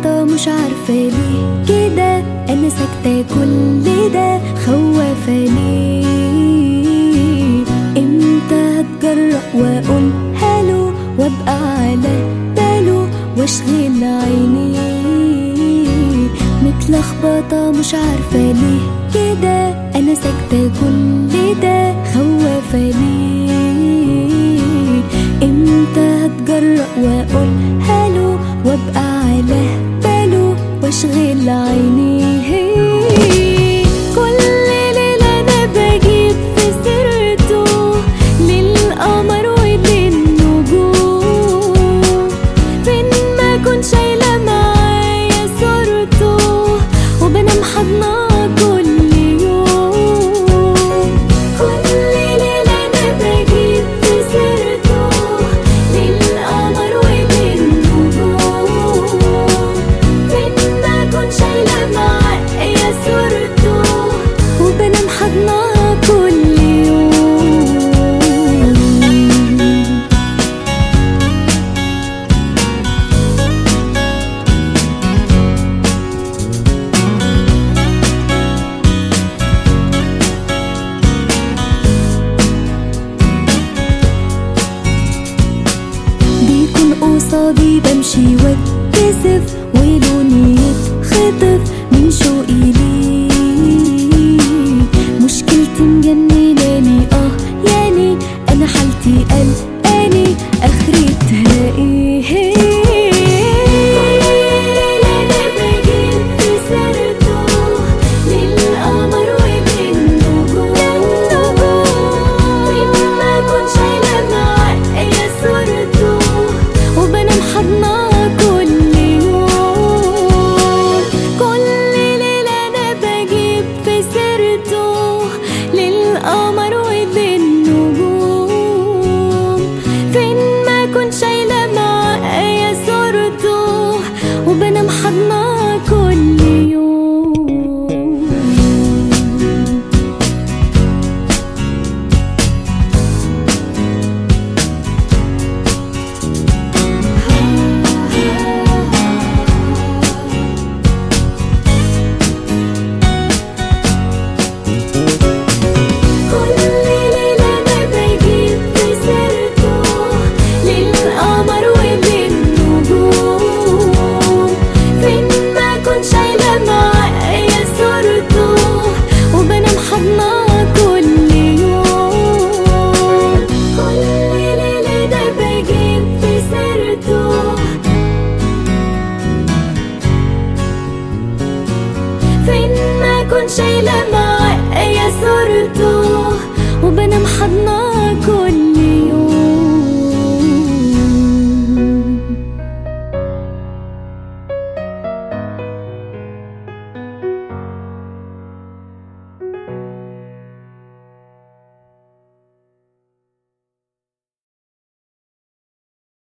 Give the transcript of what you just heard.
متلخبطة مش عارفة ليه كده أنا ساكتة كل ده خوافة ليه امتى هتجرأ وأقول هالو وأبقى على باله واشغل عيني متلخبطة مش عارفة ليه كده أنا ساكتة كل ده خوافة ليه امتى هتجرأ وأقول هالو وأبقى على باله واشغل عيني كل ليلة أنا بجيب في سيرته للقمر وللنجوم فين ما كنت شايلة معايا صورته وبنام حضناه كل يوم كل ليلة أنا بجيب في سيرته للقمر وللنجوم فين ما كنت شايلة معايا صورته وبنام حضناه كل يوم بيكون قصادي بمشي واتكسف ولوني يتخطف من شوقي ليه